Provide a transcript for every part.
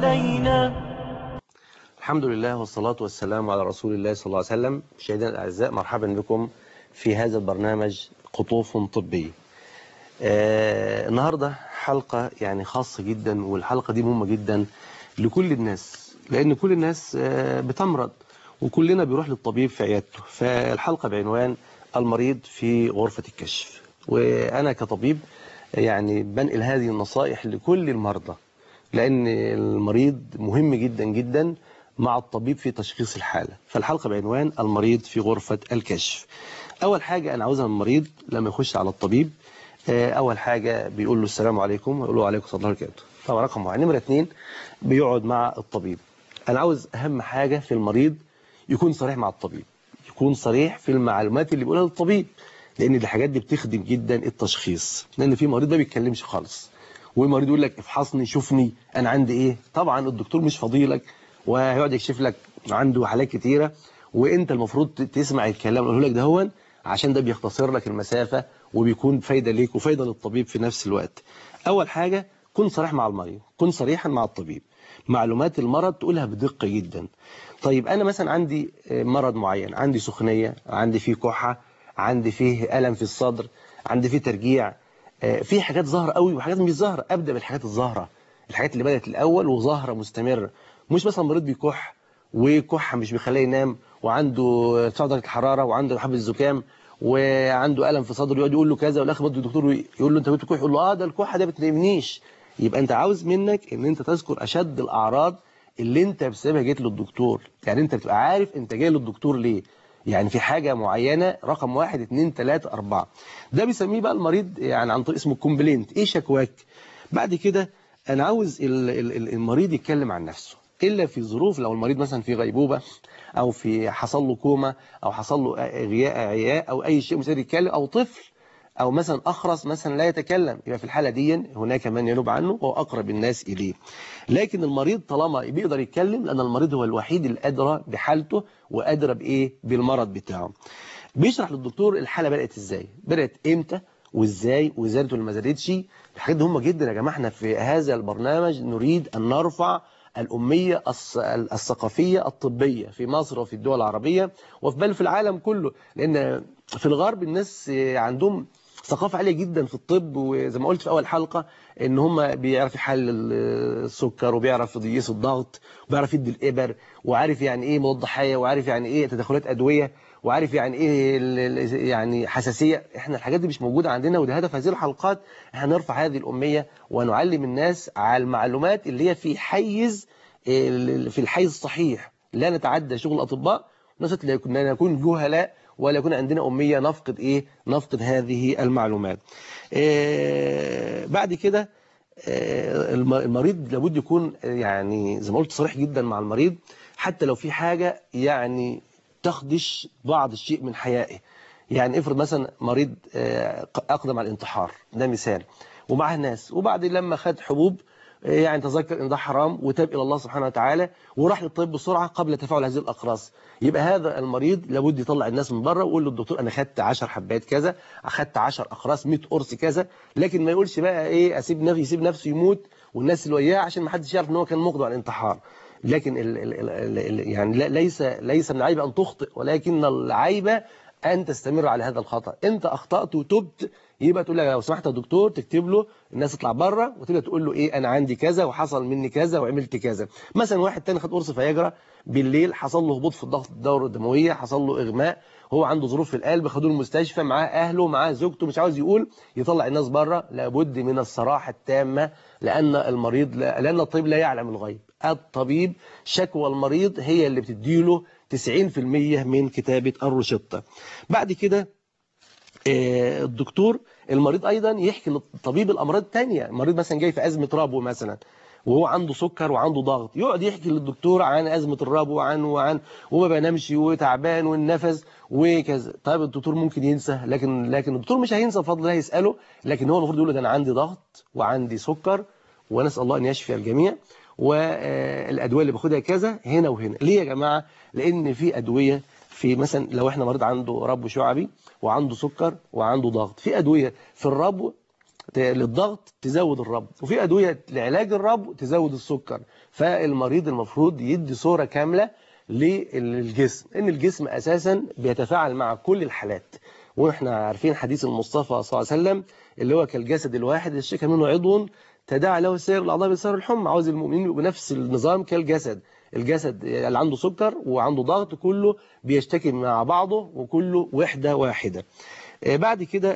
علينا الحمد لله والصلاة والسلام على رسول الله صلى الله عليه وسلم مشاهدينا الأعزاء مرحبا بكم في هذا البرنامج قطوف طبي آه النهاردة حلقة يعني خاصة جدا والحلقة دي مهمة جدا لكل الناس لأن كل الناس آه بتمرض وكلنا بيروح للطبيب في عيادته فالحلقة بعنوان المريض في غرفة الكشف وأنا كطبيب يعني بنقل هذه النصائح لكل المرضى لأن المريض مهم جدا جدا مع الطبيب في تشخيص الحالة فالحلقة بعنوان المريض في غرفة الكشف أول حاجة أنا عاوزها من المريض لما يخش على الطبيب أول حاجة بيقول له السلام عليكم ويقول له عليكم السلام ورحمة الله طبعا رقم واحد نمرة اتنين بيقعد مع الطبيب أنا عاوز أهم حاجة في المريض يكون صريح مع الطبيب يكون صريح في المعلومات اللي بيقولها للطبيب لأن الحاجات دي بتخدم جدا التشخيص لأن في مريض ما بيتكلمش خالص ومريض يقول لك افحصني شوفني أنا عندي إيه طبعا الدكتور مش فضيلك وهيقعد يكشف لك عنده حالات كتيرة وانت المفروض تسمع الكلام اللي لك ده هو عشان ده بيختصر لك المسافة وبيكون فايدة ليك وفايدة للطبيب في نفس الوقت أول حاجة كن صريح مع المريض كن صريحا مع الطبيب معلومات المرض تقولها بدقة جدا طيب أنا مثلا عندي مرض معين عندي سخنية عندي فيه كحة عندي فيه ألم في الصدر عندي فيه ترجيع في حاجات ظاهرة قوي وحاجات مش ظاهرة أبدأ بالحاجات الظاهرة الحاجات اللي بدأت الأول وظاهرة مستمرة مش مثلا مريض بيكح وكحة مش بيخليه ينام وعنده ارتفاع درجة الحرارة وعنده حب الزكام وعنده ألم في صدره يقعد يقول له كذا والاخر برضه الدكتور يقول له انت بتكح يقول له اه ده الكحة ده بتنامنيش يبقى انت عاوز منك ان انت تذكر اشد الاعراض اللي انت بسببها جيت للدكتور يعني انت بتبقى عارف انت جاي للدكتور ليه يعني في حاجة معينة رقم واحد اتنين تلاتة اربعة ده بيسميه بقى المريض يعني عن طريق اسمه الكومبلينت ايه شكواك بعد كده انا عاوز المريض يتكلم عن نفسه إلا في ظروف لو المريض مثلا في غيبوبة أو في حصل له كوما أو حصل له غياء عياء أو أي شيء مش قادر يتكلم أو طفل أو مثلا أخرس مثلا لا يتكلم يبقى في الحالة دي هناك من ينوب عنه وهو أقرب الناس إليه لكن المريض طالما بيقدر يتكلم لأن المريض هو الوحيد الأدرى بحالته وأدرى بإيه بالمرض بتاعه بيشرح للدكتور الحالة بدأت إزاي بدأت إمتى وإزاي وزادت ولا ما زادتش الحاجات دي مهمة جدا يا جماعة احنا في هذا البرنامج نريد أن نرفع الأمية الثقافية الطبية في مصر وفي الدول العربية وفي بل في العالم كله لأن في الغرب الناس عندهم ثقافة عالية جدا في الطب وزي ما قلت في أول حلقة إن هم بيعرف يحلل السكر وبيعرف يقيس الضغط وبيعرف يدي الإبر وعارف يعني إيه مضاد حيوي وعارف يعني إيه تدخلات أدوية وعارف يعني ايه يعني حساسية احنا الحاجات دي مش موجودة عندنا وده هدف هذه الحلقات احنا نرفع هذه الأمية ونعلم الناس على المعلومات اللي هي في حيز في الحيز الصحيح لا نتعدى شغل الأطباء نسيت لا نكون جهلاء ولا يكون عندنا أمية نفقد إيه نفقد هذه المعلومات إيه بعد كده إيه المريض لابد يكون يعني زي ما قلت صريح جدا مع المريض حتى لو في حاجة يعني تخدش بعض الشيء من حيائه يعني افرض مثلا مريض أقدم على الانتحار ده مثال ومعه ناس وبعد لما خد حبوب يعني تذكر ان ده حرام وتاب الى الله سبحانه وتعالى وراح للطبيب بسرعه قبل تفاعل هذه الاقراص يبقى هذا المريض لابد يطلع الناس من بره ويقول للدكتور انا خدت 10 حبات كذا اخدت 10 اقراص 100 قرص كذا لكن ما يقولش بقى ايه اسيب نفسي يسيب نفسه يموت والناس اللي وياه عشان ما حدش يعرف ان هو كان مقدم على الانتحار لكن ال ال ال ال يعني ليس ليس من العيب ان تخطئ ولكن العيب ان تستمر على هذا الخطا انت اخطات وتبت يبقى تقول له لو سمحت يا دكتور تكتب له الناس تطلع بره وتبدا تقول له ايه انا عندي كذا وحصل مني كذا وعملت كذا مثلا واحد تاني خد قرص فياجرا بالليل حصل له هبوط في الضغط الدوره الدمويه حصل له اغماء هو عنده ظروف في القلب خدوه المستشفى معاه اهله معاه زوجته مش عاوز يقول يطلع الناس بره لابد من الصراحه التامه لان المريض لا لان الطبيب لا يعلم الغيب الطبيب شكوى المريض هي اللي بتديله 90% من كتابه الروشته بعد كده الدكتور المريض أيضا يحكي للطبيب الأمراض الثانية المريض مثلا جاي في أزمة ربو مثلا وهو عنده سكر وعنده ضغط يقعد يحكي للدكتور عن أزمة الربو وعن وعن وما بنامش وتعبان والنفس وكذا طيب الدكتور ممكن ينسى لكن لكن الدكتور مش هينسى بفضل الله يسأله لكن هو المفروض يقول له ده أنا عندي ضغط وعندي سكر ونسأل الله أن يشفي الجميع والأدوية اللي باخدها كذا هنا وهنا ليه يا جماعة لأن في أدوية في مثلا لو احنا مريض عنده ربو شعبي وعنده سكر وعنده ضغط في أدوية في الربو ت- للضغط تزود الربو وفي ادويه لعلاج الربو تزود السكر فالمريض المفروض يدي صوره كامله للجسم ان الجسم اساسا بيتفاعل مع كل الحالات واحنا عارفين حديث المصطفى صلى الله عليه وسلم اللي هو كالجسد الواحد الشكل منه عضو تداعى له سائر الاعضاء بسائر الحمى عاوز المؤمنين يبقوا بنفس النظام كالجسد الجسد اللي عنده سكر وعنده ضغط كله بيشتكي مع بعضه وكله وحده واحده آه، بعد كده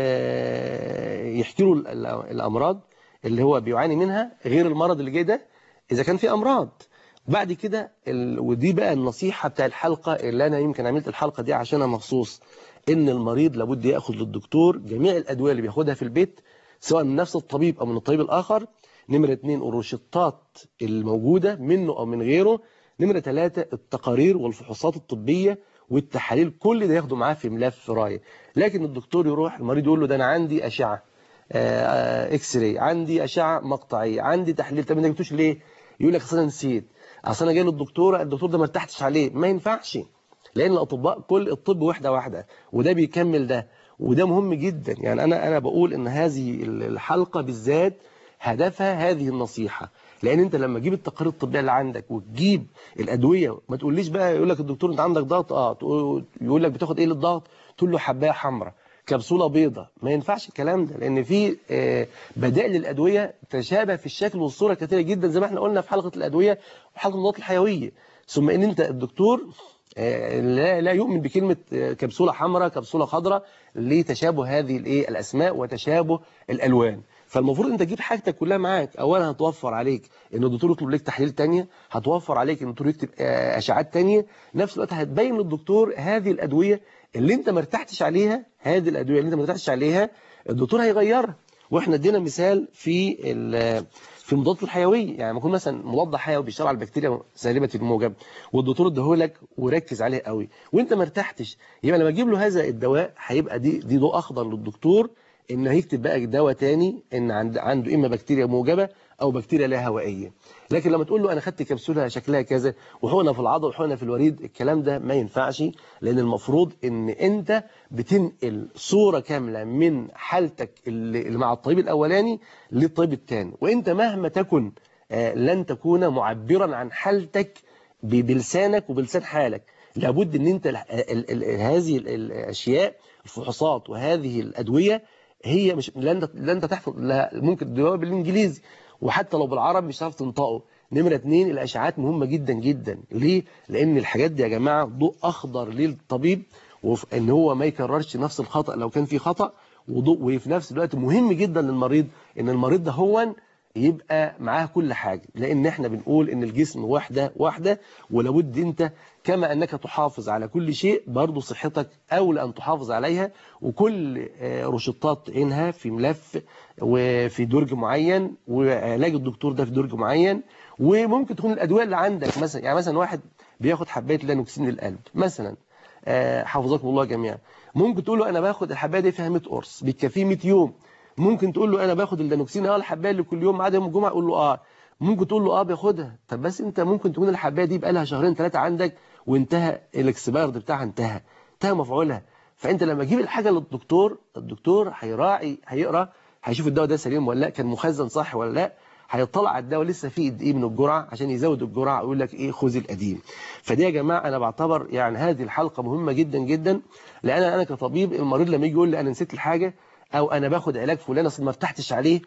ال- يحكي له ال- ال- الامراض اللي هو بيعاني منها غير المرض اللي جاي ده اذا كان في امراض بعد كده ال... ودي بقى النصيحه بتاع الحلقه اللي انا يمكن عملت الحلقه دي عشانها مخصوص ان المريض لابد ياخذ للدكتور جميع الادويه اللي بياخدها في البيت سواء من نفس الطبيب او من الطبيب الاخر نمره اثنين الروشتات الموجوده منه او من غيره نمره ثلاثه التقارير والفحوصات الطبيه والتحاليل كل ده ياخده معاه في ملف راي لكن الدكتور يروح المريض يقول له ده انا عندي اشعه آه، آه، اكس راي عندي اشعه مقطعيه عندي تحليل طب انت ما جبتوش ليه يقول لك اصل انا نسيت اصل انا جاي للدكتوره الدكتور ده ما ارتحتش عليه ما ينفعش لان الاطباء كل الطب وحده واحده وده بيكمل ده وده مهم جدا يعني انا انا بقول ان هذه الحلقه بالذات هدفها هذه النصيحه لان انت لما تجيب التقارير الطبيه اللي عندك وتجيب الادويه ما تقوليش بقى يقول لك الدكتور انت عندك ضغط اه تقول- يقول لك بتاخد ايه للضغط تقول له حبايه حمراء كبسوله بيضة ما ينفعش الكلام ده لان في آه، بدائل للادويه تشابه في الشكل والصوره كثيره جدا زي ما احنا قلنا في حلقه الادويه وحلقه المضادات الحيويه ثم ان انت الدكتور آه، لا لا يؤمن بكلمه آه، كبسوله حمراء كبسوله خضراء لتشابه هذه الايه الاسماء وتشابه الالوان فالمفروض انت تجيب حاجتك كلها معاك اولا هتوفر عليك ان الدكتور يطلب لك تحليل تانية هتوفر عليك ان الدكتور يكتب آه، اشعات تانية نفس الوقت هتبين للدكتور هذه الادويه اللي انت ما ارتحتش عليها هذه الادويه اللي انت ما ارتحتش عليها الدكتور هيغيرها واحنا ادينا مثال في ال- في المضادات الحيويه يعني لما يكون مثلا مضاد حيوي بيشتغل على البكتيريا سالبه الموجب والدكتور اداهولك وركز عليه قوي وانت ما ارتحتش يبقى لما اجيب له هذا الدواء هيبقى دي دي ضوء اخضر للدكتور ان هيكتب بقى دواء تاني ان عند عنده اما بكتيريا موجبه او بكتيريا لا هوائيه لكن لما تقول له انا خدت كبسوله شكلها كذا وحقنه في العضل وحقنه في الوريد الكلام ده ما ينفعش لان المفروض ان انت بتنقل صوره كامله من حالتك اللي اللي مع الطبيب الاولاني للطبيب الثاني وانت مهما تكن آه، لن تكون معبرا عن حالتك ب- بلسانك وبلسان حالك لابد ان انت ال- ال- ال- هذه ال- الاشياء الفحوصات وهذه الادويه هي مش لن انت لن انت تحفظ لا ممكن الدواء بالانجليزي وحتى لو بالعربي مش هتعرف تنطقه نمرة اتنين الاشعاعات مهمة جدا جدا ليه؟ لان الحاجات دي يا جماعة ضوء اخضر للطبيب وان هو ما يكررش نفس الخطأ لو كان في خطأ وضوء وفي نفس الوقت مهم جدا للمريض ان المريض ده هو يبقى معاه كل حاجة لان احنا بنقول ان الجسم واحدة واحدة ولابد انت كما انك تحافظ على كل شيء برضو صحتك اولى ان تحافظ عليها وكل آه، روشتات عينها في ملف وفي درج معين وعلاج الدكتور ده في درج معين وممكن تكون الادويه اللي عندك مثلا يعني مثلا واحد بياخد حبايه لانوكسين للقلب مثلا آه، حفظكم الله جميعا ممكن تقول له انا باخد الحبايه دي فيها 100 قرص بتكفيه 100 يوم ممكن تقول له انا باخد اللانوكسين اه الحبايه اللي كل يوم ما عدا يوم الجمعه قول له اه ممكن تقول له اه بياخدها طب بس انت ممكن تكون الحبايه دي بقى لها شهرين ثلاثه عندك وانتهى الاكسبايرد بتاعها انتهى انتهى مفعولها فانت لما تجيب الحاجه للدكتور الدكتور هيراعي هيقرا هيشوف الدواء ده سليم ولا لا كان مخزن صح ولا لا هيطلع على الدواء لسه فيه قد ايه من الجرعه عشان يزود الجرعه ويقول لك ايه خذ القديم فدي يا جماعه انا بعتبر يعني هذه الحلقه مهمه جدا جدا لان انا كطبيب المريض لما يجي يقول لي انا نسيت الحاجه او انا باخد علاج فلان اصل ما ارتحتش عليه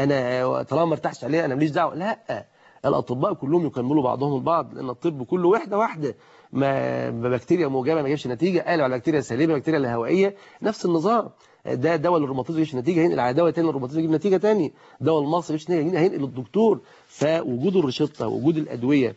انا طالما ما ارتحتش عليه انا ماليش دعوه لا الاطباء كلهم يكملوا بعضهم البعض لان الطب كله وحده واحده ما بكتيريا موجبه ما جابش نتيجه قالوا على بكتيريا سليمه بكتيريا الهوائيه نفس النظام ده دواء للروماتيزم ما جابش نتيجه هينقل على دواء تاني للروماتيزم يجيب نتيجه تاني دواء المصري ما جابش نتيجه هينقل للدكتور فوجود الروشته وجود الادويه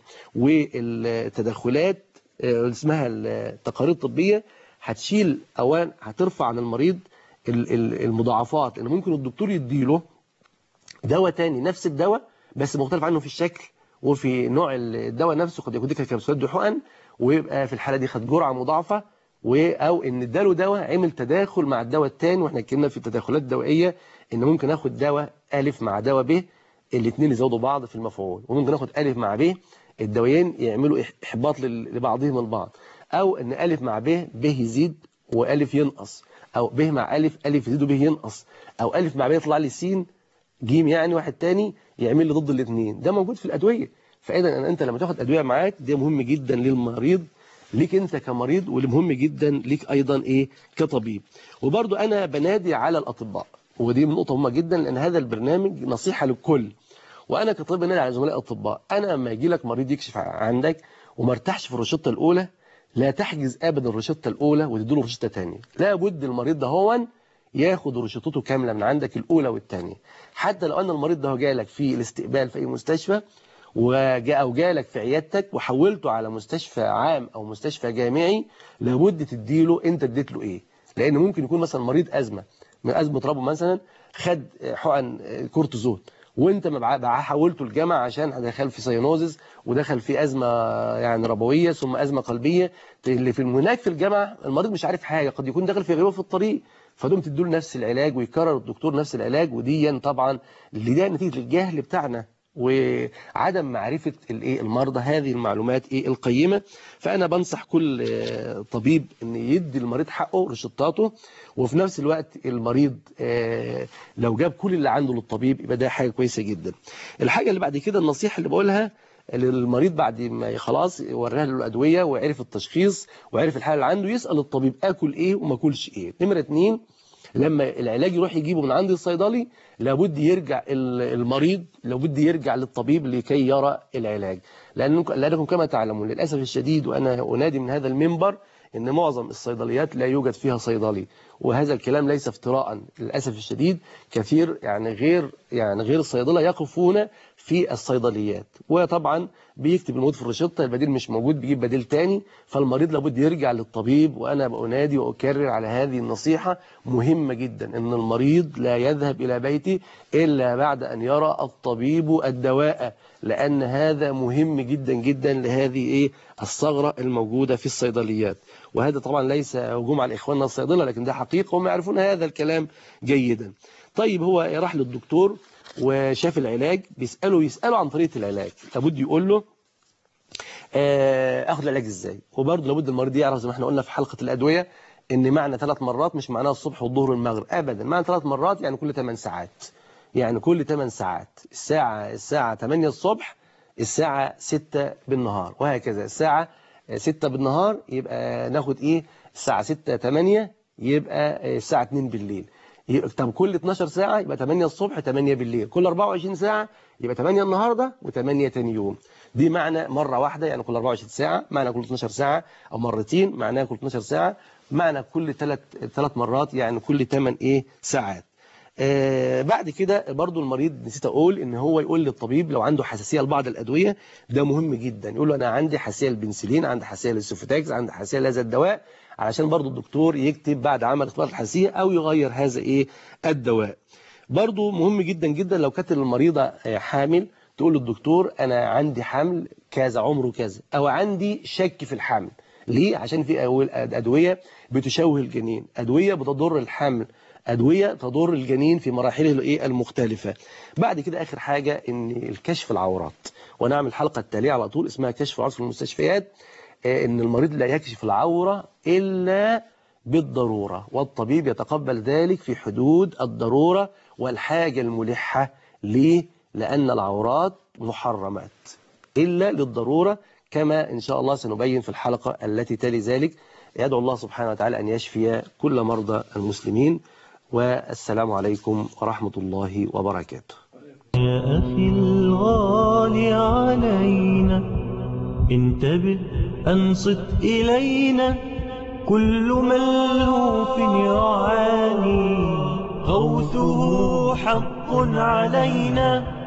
والتدخلات آه، اللي اسمها التقارير الطبيه هتشيل اولا هترفع عن المريض ال- ال- المضاعفات لان ممكن الدكتور يديله دواء تاني نفس الدواء بس مختلف عنه في الشكل وفي نوع الدواء نفسه قد يكون دي كبسولات دي حقن ويبقى في الحاله دي خد جرعه مضاعفه و- او ان اداله دواء عمل تداخل مع الدواء الثاني واحنا اتكلمنا في التداخلات الدوائيه ان ممكن اخد دواء الف مع دواء ب الاثنين يزودوا بعض في المفعول وممكن اخد الف مع ب الدوايين يعملوا إح- احباط لل- لبعضهم البعض او ان الف مع ب ب يزيد والف ينقص او ب مع الف الف يزيد وب ينقص او الف مع ب يطلع لي س جيم يعني واحد تاني يعمل لي ضد الاثنين ده موجود في الادويه فاذا انت لما تاخد ادويه معاك ده مهم جدا للمريض ليك انت كمريض والمهم جدا ليك ايضا ايه كطبيب وبرضو انا بنادي على الاطباء ودي نقطه مهمه جدا لان هذا البرنامج نصيحه للكل وانا كطبيب بنادي على زملاء الاطباء انا لما يجي لك مريض يكشف عندك وما ارتاحش في الروشته الاولى لا تحجز ابدا الروشته الاولى وتديله روشته ثانيه لابد المريض ده هو ياخد روشتته كامله من عندك الاولى والثانيه حتى لو ان المريض ده جاي لك في الاستقبال في اي مستشفى وجاء او جالك في عيادتك وحولته على مستشفى عام او مستشفى جامعي لابد تديله انت اديت له ايه لان ممكن يكون مثلا مريض ازمه من ازمه ربو مثلا خد حقن كورتيزون وانت ما حولته الجامعه عشان دخل في سيانوزس ودخل في ازمه يعني ربويه ثم ازمه قلبيه اللي في هناك في الجامعه المريض مش عارف حاجه قد يكون داخل في غيبه في الطريق فدوم تدوا نفس العلاج ويكرر الدكتور نفس العلاج وديا طبعا اللي ده نتيجه الجهل بتاعنا وعدم معرفة الايه المرضى هذه المعلومات ايه القيمة فأنا بنصح كل طبيب ان يدي المريض حقه رشطاته وفي نفس الوقت المريض لو جاب كل اللي عنده للطبيب يبقى ده حاجة كويسة جدا الحاجة اللي بعد كده النصيحة اللي بقولها للمريض بعد ما خلاص وريها له الأدوية وعرف التشخيص وعرف الحالة اللي عنده يسأل الطبيب أكل إيه وما أكلش إيه نمرة اتنين لما العلاج يروح يجيبه من عند الصيدلي لابد يرجع المريض لابد يرجع للطبيب لكي يرى العلاج لأنكم, لأنكم كما تعلمون للأسف الشديد وأنا أنادي من هذا المنبر ان معظم الصيدليات لا يوجد فيها صيدلي وهذا الكلام ليس افتراء للاسف الشديد كثير يعني غير يعني غير الصيدله يقفون في الصيدليات وطبعا بيكتب الموجود في الروشته البديل مش موجود بيجيب بديل تاني فالمريض لابد يرجع للطبيب وانا بنادي واكرر على هذه النصيحه مهمه جدا ان المريض لا يذهب الى بيته الا بعد ان يرى الطبيب الدواء لان هذا مهم جدا جدا لهذه ايه الثغره الموجوده في الصيدليات وهذا طبعا ليس هجوم على إخواننا الصيدلة لكن ده حقيقة هم يعرفون هذا الكلام جيدا طيب هو راح للدكتور وشاف العلاج بيسأله يسأله عن طريقة العلاج لابد يقول له اخد العلاج ازاي وبرضه لابد المريض يعرف زي ما احنا قلنا في حلقة الأدوية ان معنى ثلاث مرات مش معناها الصبح والظهر والمغرب ابدا معنى ثلاث مرات يعني كل 8 ساعات يعني كل 8 ساعات الساعة الساعة 8 الصبح الساعة 6 بالنهار وهكذا الساعة 6 بالنهار يبقى ناخد ايه الساعة 6 8 يبقى الساعة 2 بالليل طب كل 12 ساعة يبقى 8 الصبح 8 بالليل كل 24 ساعة يبقى 8 النهاردة و8 تاني يوم دي معنى مرة واحدة يعني كل 24 ساعة معنى كل 12 ساعة أو مرتين معناها كل 12 ساعة معنى كل ثلاث ثلاث مرات يعني كل 8 ايه ساعات آه بعد كده برضو المريض نسيت اقول ان هو يقول للطبيب لو عنده حساسيه لبعض الادويه ده مهم جدا يقول له انا عندي حساسيه للبنسلين عندي حساسيه للسوفتاكس عندي حساسيه لهذا الدواء علشان برضو الدكتور يكتب بعد عمل اختبار الحساسيه او يغير هذا ايه الدواء برضو مهم جدا جدا لو كانت المريضه حامل تقول للدكتور انا عندي حمل كذا عمره كذا او عندي شك في الحمل ليه عشان في ادويه بتشوه الجنين ادويه بتضر الحمل أدوية تضر الجنين في مراحله الايه المختلفة بعد كده آخر حاجة إن الكشف العورات ونعمل الحلقة التالية على طول اسمها كشف العورات في المستشفيات إن المريض لا يكشف العورة إلا بالضرورة والطبيب يتقبل ذلك في حدود الضرورة والحاجة الملحة ليه؟ لأن العورات محرمات إلا للضرورة كما إن شاء الله سنبين في الحلقة التي تلي ذلك يدعو الله سبحانه وتعالى أن يشفي كل مرضى المسلمين والسلام عليكم ورحمة الله وبركاته يا أخي الغالي علينا انتبه أنصت إلينا كل ملهوف يعاني غوثه حق علينا